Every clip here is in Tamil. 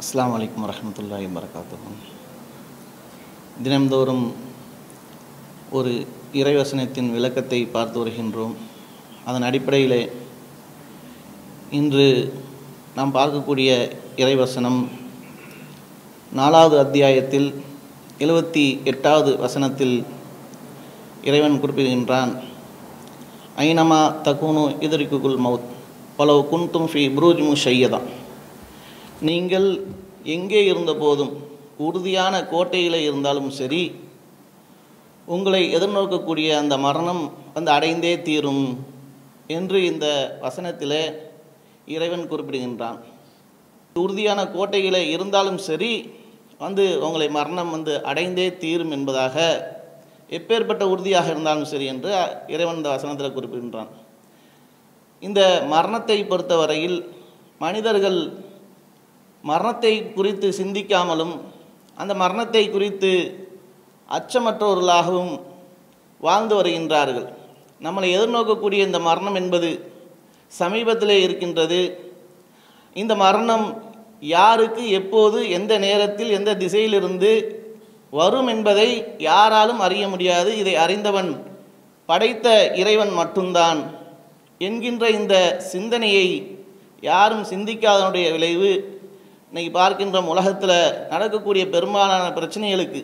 அஸ்ஸலாமு அலைக்கும் வரஹ்மத்துல்லாஹி வரகாத்துஹு தினம்தோறும் ஒரு இறைவசனத்தின் விளக்கத்தை பார்த்து வருகின்றோம் அதன் அடிப்படையிலே இன்று நாம் பார்க்கக்கூடிய இறைவசனம் நாலாவது அத்தியாயத்தில் எழுபத்தி எட்டாவது வசனத்தில் இறைவன் குறிப்பிடுகின்றான் ஐனமா தகுனு எதிரிக்குள் மவுத் பலவ் குன்தும் ஃபி புரூஜ் முஷையதா நீங்கள் எங்கே இருந்தபோதும் உறுதியான கோட்டையில் இருந்தாலும் சரி உங்களை எதிர்நோக்கக்கூடிய அந்த மரணம் வந்து அடைந்தே தீரும் என்று இந்த வசனத்தில் இறைவன் குறிப்பிடுகின்றான் உறுதியான கோட்டையில் இருந்தாலும் சரி வந்து உங்களை மரணம் வந்து அடைந்தே தீரும் என்பதாக எப்பேற்பட்ட உறுதியாக இருந்தாலும் சரி என்று இறைவன் இந்த வசனத்தில் குறிப்பிடுகின்றான் இந்த மரணத்தை பொறுத்தவரையில் மனிதர்கள் மரணத்தை குறித்து சிந்திக்காமலும் அந்த மரணத்தை குறித்து அச்சமற்றவர்களாகவும் வாழ்ந்து வருகின்றார்கள் நம்மளை எதிர்நோக்கக்கூடிய இந்த மரணம் என்பது சமீபத்திலே இருக்கின்றது இந்த மரணம் யாருக்கு எப்போது எந்த நேரத்தில் எந்த திசையிலிருந்து வரும் என்பதை யாராலும் அறிய முடியாது இதை அறிந்தவன் படைத்த இறைவன் மட்டும்தான் என்கின்ற இந்த சிந்தனையை யாரும் சிந்திக்காதனுடைய விளைவு இன்னைக்கு பார்க்கின்ற உலகத்தில் நடக்கக்கூடிய பெரும்பாலான பிரச்சனைகளுக்கு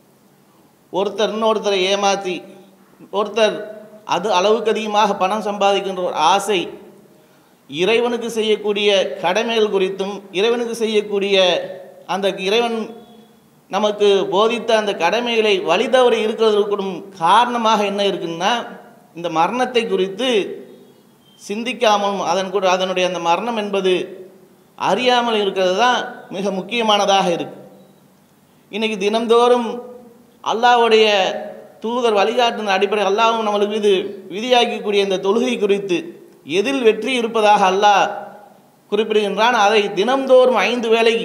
ஒருத்தர் இன்னொருத்தரை ஏமாற்றி ஒருத்தர் அது அளவுக்கு அதிகமாக பணம் சம்பாதிக்கின்ற ஒரு ஆசை இறைவனுக்கு செய்யக்கூடிய கடமைகள் குறித்தும் இறைவனுக்கு செய்யக்கூடிய அந்த இறைவன் நமக்கு போதித்த அந்த கடமைகளை வழிதவறி இருக்கிறதுக்கும் காரணமாக என்ன இருக்குன்னா இந்த மரணத்தை குறித்து சிந்திக்காமலும் அதன் கூட அதனுடைய அந்த மரணம் என்பது அறியாமல் இருக்கிறது தான் மிக முக்கியமானதாக இருக்கு இன்னைக்கு தினந்தோறும் அல்லாவுடைய தூதர் வழிகாட்டின அடிப்படை அல்லாவும் நம்மளுக்கு மீது விதியாக்கக்கூடிய இந்த தொழுகை குறித்து எதில் வெற்றி இருப்பதாக அல்லாஹ் குறிப்பிடுகின்றான் அதை தினந்தோறும் ஐந்து வேளை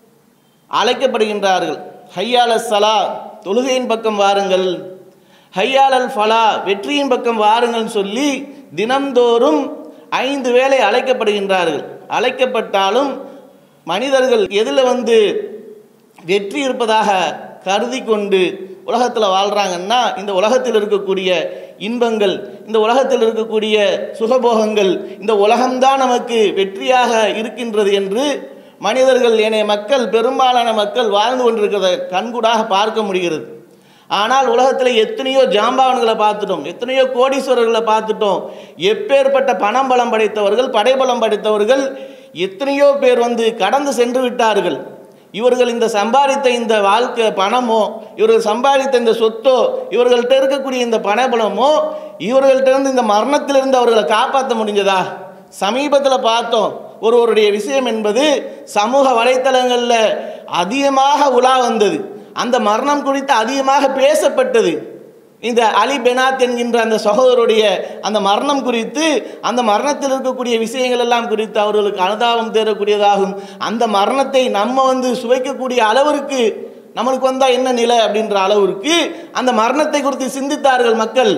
அழைக்கப்படுகின்றார்கள் ஹையால சலா தொழுகையின் பக்கம் வாருங்கள் ஹையாலல் ஃபலா வெற்றியின் பக்கம் வாருங்கள் சொல்லி தினந்தோறும் ஐந்து வேளை அழைக்கப்படுகின்றார்கள் அழைக்கப்பட்டாலும் மனிதர்கள் எதில் வந்து வெற்றி இருப்பதாக கருதி கொண்டு உலகத்தில் வாழ்கிறாங்கன்னா இந்த உலகத்தில் இருக்கக்கூடிய இன்பங்கள் இந்த உலகத்தில் இருக்கக்கூடிய சுகபோகங்கள் இந்த உலகம்தான் நமக்கு வெற்றியாக இருக்கின்றது என்று மனிதர்கள் ஏனைய மக்கள் பெரும்பாலான மக்கள் வாழ்ந்து கொண்டிருக்கிறத கண்கூடாக பார்க்க முடிகிறது ஆனால் உலகத்தில் எத்தனையோ ஜாம்பவான்களை பார்த்துட்டோம் எத்தனையோ கோடீஸ்வரர்களை பார்த்துட்டோம் எப்பேற்பட்ட பணம் பலம் படைத்தவர்கள் படைபலம் படைத்தவர்கள் எத்தனையோ பேர் வந்து கடந்து சென்று விட்டார்கள் இவர்கள் இந்த சம்பாதித்த இந்த வாழ்க்கை பணமோ இவர்கள் சம்பாதித்த இந்த சொத்தோ இவர்கள்ட்ட இருக்கக்கூடிய இந்த பணபலமோ இவர்கள்ட்ட இருந்து இந்த மரணத்திலிருந்து அவர்களை காப்பாற்ற முடிஞ்சதா சமீபத்தில் பார்த்தோம் ஒருவருடைய விஷயம் என்பது சமூக வலைத்தளங்களில் அதிகமாக உலா வந்தது அந்த மரணம் குறித்து அதிகமாக பேசப்பட்டது இந்த அலி பெனாத் என்கின்ற அந்த சகோதரருடைய அந்த மரணம் குறித்து அந்த மரணத்தில் இருக்கக்கூடிய விஷயங்கள் எல்லாம் குறித்து அவர்களுக்கு அனுதாபம் தேரக்கூடியதாகும் அந்த மரணத்தை நம்ம வந்து சுவைக்கக்கூடிய அளவிற்கு நம்மளுக்கு வந்தால் என்ன நிலை அப்படின்ற அளவிற்கு அந்த மரணத்தை குறித்து சிந்தித்தார்கள் மக்கள்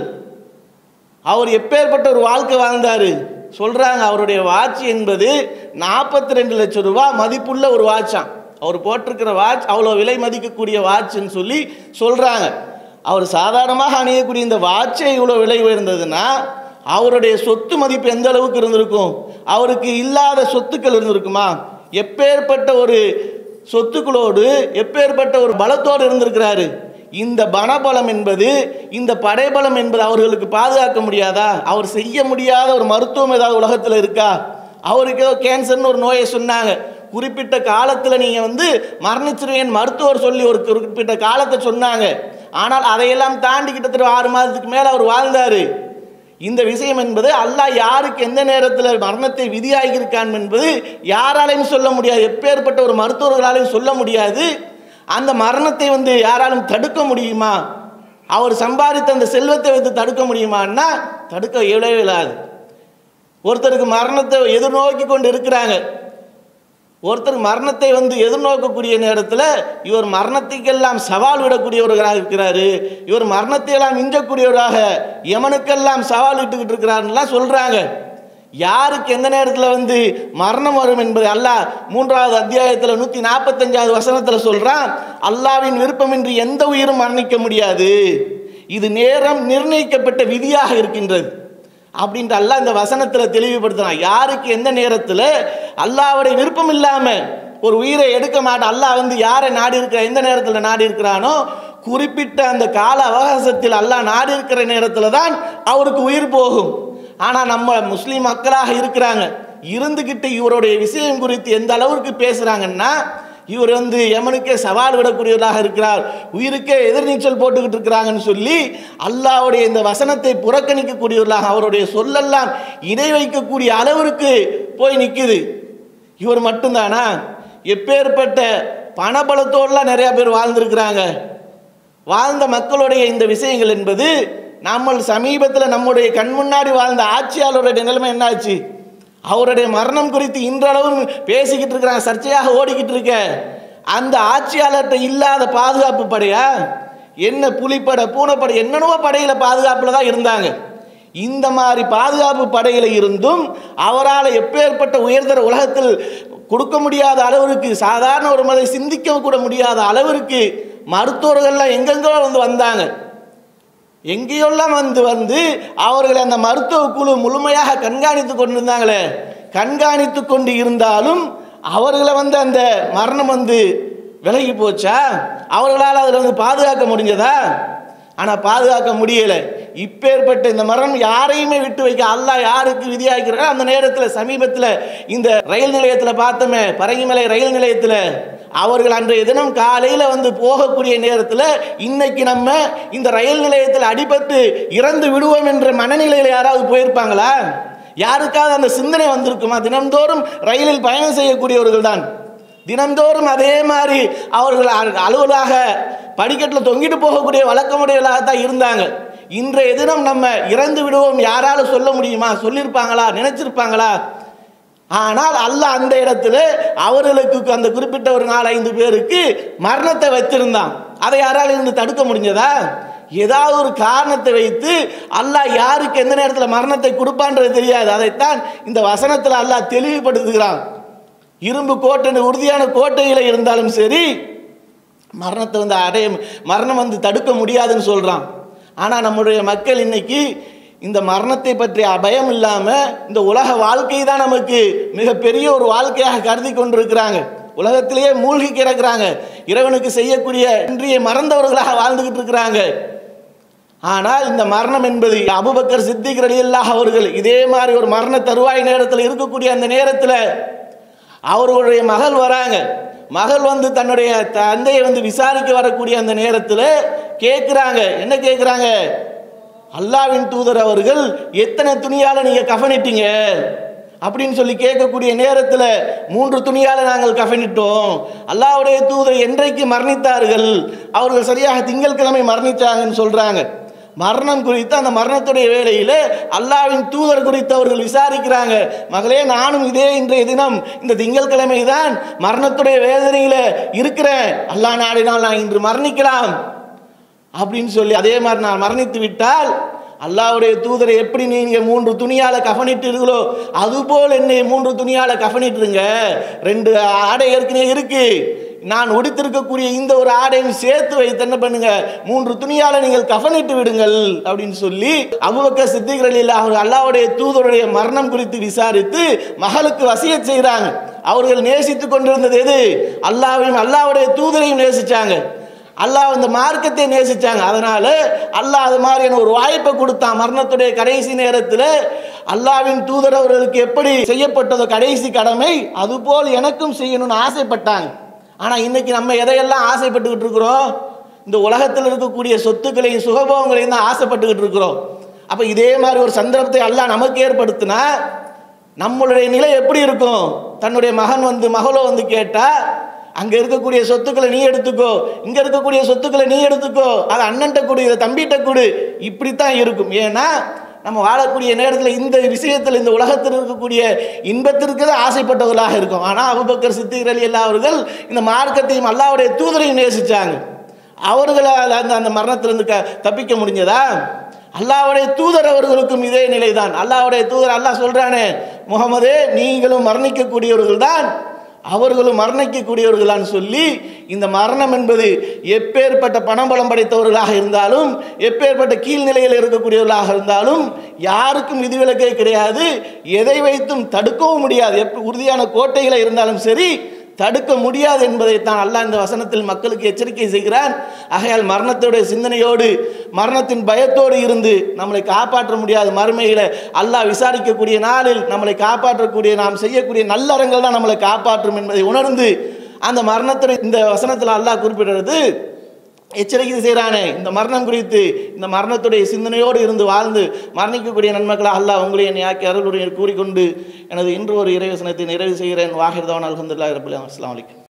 அவர் எப்பேற்பட்ட ஒரு வாழ்க்கை வாழ்ந்தார் சொல்கிறாங்க அவருடைய வாட்ச் என்பது நாற்பத்தி ரெண்டு லட்சம் ரூபா மதிப்புள்ள ஒரு வாட்சாம் அவர் போட்டிருக்கிற வாட்ச் அவ்வளோ விலை மதிக்கக்கூடிய வாட்ச்னு சொல்லி சொல்கிறாங்க அவர் சாதாரணமாக அணியக்கூடிய இந்த வாட்சே இவ்வளோ விலை உயர்ந்ததுன்னா அவருடைய சொத்து மதிப்பு எந்த அளவுக்கு இருந்திருக்கும் அவருக்கு இல்லாத சொத்துக்கள் இருந்திருக்குமா எப்பேற்பட்ட ஒரு சொத்துக்களோடு எப்பேற்பட்ட ஒரு பலத்தோடு இருந்திருக்கிறாரு இந்த பணபலம் என்பது இந்த படைபலம் என்பது அவர்களுக்கு பாதுகாக்க முடியாதா அவர் செய்ய முடியாத ஒரு மருத்துவம் ஏதாவது உலகத்தில் இருக்கா அவருக்கு ஏதோ கேன்சர்னு ஒரு நோயை சொன்னாங்க குறிப்பிட்ட காலத்தில் நீங்கள் வந்து மரணிச்சிருவேன் மருத்துவர் சொல்லி ஒரு குறிப்பிட்ட காலத்தை சொன்னாங்க ஆனால் அதையெல்லாம் தாண்டி கிட்டத்தட்ட ஆறு மாதத்துக்கு மேலே அவர் வாழ்ந்தார் இந்த விஷயம் என்பது அல்லாஹ் யாருக்கு எந்த நேரத்தில் மரணத்தை விதியாகியிருக்கான் என்பது யாராலையும் சொல்ல முடியாது எப்பேற்பட்ட ஒரு மருத்துவர்களாலையும் சொல்ல முடியாது அந்த மரணத்தை வந்து யாராலும் தடுக்க முடியுமா அவர் சம்பாதித்த அந்த செல்வத்தை வந்து தடுக்க முடியுமான்னா தடுக்க இயலவே இயலாது ஒருத்தருக்கு மரணத்தை எதிர்நோக்கி கொண்டு இருக்கிறாங்க ஒருத்தர் மரணத்தை வந்து எதிர்நோக்கக்கூடிய நேரத்தில் இவர் மரணத்துக்கெல்லாம் சவால் விடக்கூடியவர்களாக இருக்கிறாரு இவர் மரணத்தை எல்லாம் மிஞ்சக்கூடியவராக எமனுக்கெல்லாம் சவால் விட்டுக்கிட்டு இருக்கிறாருலாம் சொல்கிறாங்க யாருக்கு எந்த நேரத்தில் வந்து மரணம் வரும் என்பது அல்லாஹ் மூன்றாவது அத்தியாயத்தில் நூற்றி நாற்பத்தஞ்சாவது வசனத்தில் சொல்கிறான் அல்லாவின் விருப்பமின்றி எந்த உயிரும் மரணிக்க முடியாது இது நேரம் நிர்ணயிக்கப்பட்ட விதியாக இருக்கின்றது அப்படின்ட்டு அல்லாஹ் இந்த வசனத்தில் தெளிவுபடுத்துறான் யாருக்கு எந்த நேரத்தில் அல்லாவுடைய விருப்பம் இல்லாமல் ஒரு உயிரை எடுக்க மாட்டான் அல்லாஹ் வந்து யாரை நாடி இருக்கிற எந்த நேரத்தில் நாடி இருக்கிறானோ குறிப்பிட்ட அந்த கால அவகாசத்தில் அல்லாஹ் நாடி இருக்கிற நேரத்தில் தான் அவருக்கு உயிர் போகும் ஆனால் நம்ம முஸ்லீம் மக்களாக இருக்கிறாங்க இருந்துக்கிட்டு இவருடைய விஷயம் குறித்து எந்த அளவுக்கு பேசுகிறாங்கன்னா இவர் வந்து யமனுக்கே சவால் விடக்கூடியவராக இருக்கிறார் உயிருக்கே எதிர்நீச்சல் போட்டுக்கிட்டு இருக்கிறாங்கன்னு சொல்லி அல்லாவுடைய இந்த வசனத்தை புறக்கணிக்கக்கூடியவர்களாக அவருடைய சொல்லெல்லாம் இணை வைக்கக்கூடிய அளவிற்கு போய் நிற்குது இவர் மட்டும்தானா எப்பேற்பட்ட பணபலத்தோடலாம் நிறைய பேர் வாழ்ந்திருக்கிறாங்க வாழ்ந்த மக்களுடைய இந்த விஷயங்கள் என்பது நம்ம சமீபத்தில் நம்முடைய கண் முன்னாடி வாழ்ந்த ஆட்சியாளருடைய நிலைமை என்னாச்சு அவருடைய மரணம் குறித்து இன்றளவும் பேசிக்கிட்டு இருக்கிறாங்க சர்ச்சையாக ஓடிக்கிட்டு இருக்க அந்த ஆட்சியாளர்கிட்ட இல்லாத பாதுகாப்பு படையா என்ன புலிப்படை பூனைப்படை என்னென்னவோ படையில் பாதுகாப்பில் தான் இருந்தாங்க இந்த மாதிரி பாதுகாப்பு படையில் இருந்தும் அவரால் எப்பேற்பட்ட உயர்தர உலகத்தில் கொடுக்க முடியாத அளவிற்கு சாதாரண ஒரு மதை சிந்திக்க கூட முடியாத அளவிற்கு மருத்துவர்கள்லாம் எங்கெங்கோ வந்து வந்தாங்க எங்கேயெல்லாம் வந்து வந்து அவர்களை அந்த மருத்துவ குழு முழுமையாக கண்காணித்து கொண்டிருந்தாங்களே கண்காணித்து கொண்டு இருந்தாலும் அவர்களை வந்து அந்த மரணம் வந்து விலகி போச்சா அவர்களால் அதில் வந்து பாதுகாக்க முடிஞ்சதா ஆனால் பாதுகாக்க முடியலை இப்பேற்பட்ட இந்த மரணம் யாரையுமே விட்டு வைக்க அல்லாஹ் யாருக்கு விதியாக்கிறாரோ அந்த நேரத்தில் சமீபத்தில் இந்த ரயில் நிலையத்தில் பார்த்தோமே பரங்கிமலை ரயில் நிலையத்தில் அவர்கள் அன்றைய தினம் காலையில் வந்து போகக்கூடிய நேரத்தில் இன்னைக்கு நம்ம இந்த ரயில் நிலையத்தில் அடிபட்டு இறந்து விடுவோம் என்ற மனநிலையில் யாராவது போயிருப்பாங்களா யாருக்காவது அந்த சிந்தனை வந்திருக்குமா தினம்தோறும் ரயிலில் பயணம் செய்யக்கூடியவர்கள் தான் தினந்தோறும் அதே மாதிரி அவர்கள் அ- அலுவலாக படிக்கட்டில் தொங்கிட்டு போகக்கூடிய வழக்கமுடையவர்களாக தான் இருந்தாங்க இன்றைய தினம் நம்ம இறந்து விடுவோம் யாரால சொல்ல முடியுமா சொல்லியிருப்பாங்களா நினைச்சிருப்பாங்களா ஆனால் அல்லாஹ் அந்த இடத்துல அவர்களுக்கு அந்த குறிப்பிட்ட ஒரு நாலு ஐந்து பேருக்கு மரணத்தை வச்சிருந்தான் அதை யாரால இருந்து தடுக்க முடிஞ்சதா ஏதாவது ஒரு காரணத்தை வைத்து அல்லாஹ் யாருக்கு எந்த நேரத்தில் மரணத்தை கொடுப்பான்றது தெரியாது அதைத்தான் இந்த வசனத்தில் அல்லாஹ் தெளிவுபடுத்துகிறான் இரும்பு கோட்டை உறுதியான கோட்டையில் இருந்தாலும் சரி மரணத்தை வந்து அடைய மரணம் வந்து தடுக்க முடியாதுன்னு சொல்கிறான் ஆனால் நம்முடைய மக்கள் இன்னைக்கு இந்த மரணத்தை பற்றிய பயம் இல்லாமல் இந்த உலக வாழ்க்கை தான் நமக்கு மிகப்பெரிய ஒரு வாழ்க்கையாக கருதி கொண்டிருக்கிறாங்க உலகத்திலேயே மூழ்கி கிடக்கிறாங்க இறைவனுக்கு செய்யக்கூடிய இன்றைய மறந்தவர்களாக வாழ்ந்துகிட்டு இருக்கிறாங்க ஆனால் இந்த மரணம் என்பது அபுபக்கர் சித்திக் ரலியல்லாஹ் அவர்கள் இதே மாதிரி ஒரு மரண தருவாய் நேரத்தில் இருக்கக்கூடிய அந்த நேரத்தில் அவர்களுடைய மகள் வராங்க மகள் வந்து தன்னுடைய தந்தையை வந்து விசாரிக்க வரக்கூடிய அந்த நேரத்தில் கேட்குறாங்க என்ன கேட்குறாங்க அல்லாவின் தூதர் அவர்கள் எத்தனை துணியால் நீங்கள் கஃனிட்டீங்க அப்படின்னு சொல்லி கேட்கக்கூடிய நேரத்தில் மூன்று துணியால் நாங்கள் கஃனிட்டோம் அல்லாவுடைய தூதர் என்றைக்கு மரணித்தார்கள் அவர்கள் சரியாக திங்கட்கிழமை மரணித்தாங்கன்னு சொல்கிறாங்க மரணம் குறித்து அந்த மரணத்துடைய வேளையில் அல்லாவின் தூதர் குறித்து அவர்கள் விசாரிக்கிறாங்க மகளே நானும் இதே இன்றைய தினம் இந்த திங்கட்கிழமை தான் மரணத்துடைய வேதனையில் இருக்கிறேன் அல்லாஹ் நாடினால் நான் இன்று மரணிக்கலாம் அப்படின்னு சொல்லி அதே மாதிரி நான் மரணித்து விட்டால் அல்லாவுடைய தூதரை எப்படி நீங்க மூன்று துணியால கஃனிட்டீர்களோ அதுபோல் என்னை மூன்று துணியால கஃனிட்டுருங்க ரெண்டு ஆடை ஏற்கனவே இருக்கு நான் உடுத்திருக்கக்கூடிய இந்த ஒரு ஆடையும் சேர்த்து வைத்து என்ன பண்ணுங்க மூன்று துணியால நீங்கள் கஃனிட்டு விடுங்கள் அப்படின்னு சொல்லி அபுபக்க சித்திகளில் அவர் அல்லாவுடைய தூதருடைய மரணம் குறித்து விசாரித்து மகளுக்கு வசியத் செய்கிறாங்க அவர்கள் நேசித்து கொண்டிருந்தது எது அல்லாவையும் அல்லாவுடைய தூதரையும் நேசிச்சாங்க அல்லாஹ் இந்த மார்க்கத்தை நேசிச்சாங்க அதனால அல்லாஹ் அது மாதிரியான ஒரு வாய்ப்பை கொடுத்தான் மரணத்துடைய கடைசி நேரத்தில் அல்லாவின் தூதர் அவர்களுக்கு எப்படி செய்யப்பட்டதோ கடைசி கடமை அதுபோல் எனக்கும் செய்யணும்னு ஆசைப்பட்டாங்க ஆனால் இன்னைக்கு நம்ம எதையெல்லாம் ஆசைப்பட்டுக்கிட்டு இருக்கிறோம் இந்த உலகத்தில் இருக்கக்கூடிய சொத்துக்களையும் சுகபோகங்களையும் தான் ஆசைப்பட்டுக்கிட்டு இருக்கிறோம் அப்போ இதே மாதிரி ஒரு சந்தர்ப்பத்தை அல்லாஹ் நமக்கு ஏற்படுத்தினா நம்மளுடைய நிலை எப்படி இருக்கும் தன்னுடைய மகன் வந்து மகளோ வந்து கேட்டா அங்க இருக்கக்கூடிய சொத்துக்களை நீ எடுத்துக்கோ இங்க இருக்கக்கூடிய சொத்துக்களை நீ எடுத்துக்கோ அது அண்ணன்ட்ட கொடு இதை தம்பிகிட்ட கொடு இப்படித்தான் இருக்கும் ஏன்னா நம்ம வாழக்கூடிய நேரத்தில் இந்த விஷயத்தில் இந்த உலகத்தில் இருக்கக்கூடிய இன்பத்திற்கு தான் ஆசைப்பட்டவர்களாக இருக்கும் ஆனால் அபுபக்கர் சித்திகர் அலி அல்லா அவர்கள் இந்த மார்க்கத்தையும் அல்லாவுடைய தூதரையும் நேசிச்சாங்க அவர்களால் அந்த அந்த மரணத்திலிருந்து க தப்பிக்க முடிஞ்சதா அல்லாஹ்வுடைய தூதர் அவர்களுக்கும் இதே நிலைதான் அல்லாஹ்வுடைய தூதர் அல்லாஹ் சொல்றானே முகமதே நீங்களும் மரணிக்கக்கூடியவர்கள் தான் அவர்களும் மரணிக்கக்கூடியவர்களான்னு சொல்லி இந்த மரணம் என்பது எப்பேற்பட்ட பணபலம் படைத்தவர்களாக இருந்தாலும் எப்பேற்பட்ட கீழ்நிலையில் இருக்கக்கூடியவர்களாக இருந்தாலும் யாருக்கும் விதிவிலக்கே கிடையாது எதை வைத்தும் தடுக்கவும் முடியாது எப்ப உறுதியான கோட்டைகளை இருந்தாலும் சரி தடுக்க முடியாது என்பதைத்தான் அல்லாஹ் இந்த வசனத்தில் மக்களுக்கு எச்சரிக்கை செய்கிறான் ஆகையால் மரணத்துடைய சிந்தனையோடு மரணத்தின் பயத்தோடு இருந்து நம்மளை காப்பாற்ற முடியாது மறுமையில் அல்லாஹ் விசாரிக்கக்கூடிய நாளில் நம்மளை காப்பாற்றக்கூடிய நாம் செய்யக்கூடிய நல்லறங்கள் தான் நம்மளை காப்பாற்றும் என்பதை உணர்ந்து அந்த மரணத்துடைய இந்த வசனத்தில் அல்லாஹ் குறிப்பிடுறது எச்சரிக்கை செய்கிறானே இந்த மரணம் குறித்து இந்த மரணத்துடைய சிந்தனையோடு இருந்து வாழ்ந்து மரணிக்கக்கூடிய நன்மக்களாக அல்லாஹ் உங்களை என்னை ஆக்கி அருளுடைய கூறிக்கொண்டு எனது இன்று ஒரு இறைவசனத்தை நிறைவு செய்கிறேன் வாகிர்தவன் அலமதுல்லா ரபுல்லா அஸ்லாம் வலைக்கம்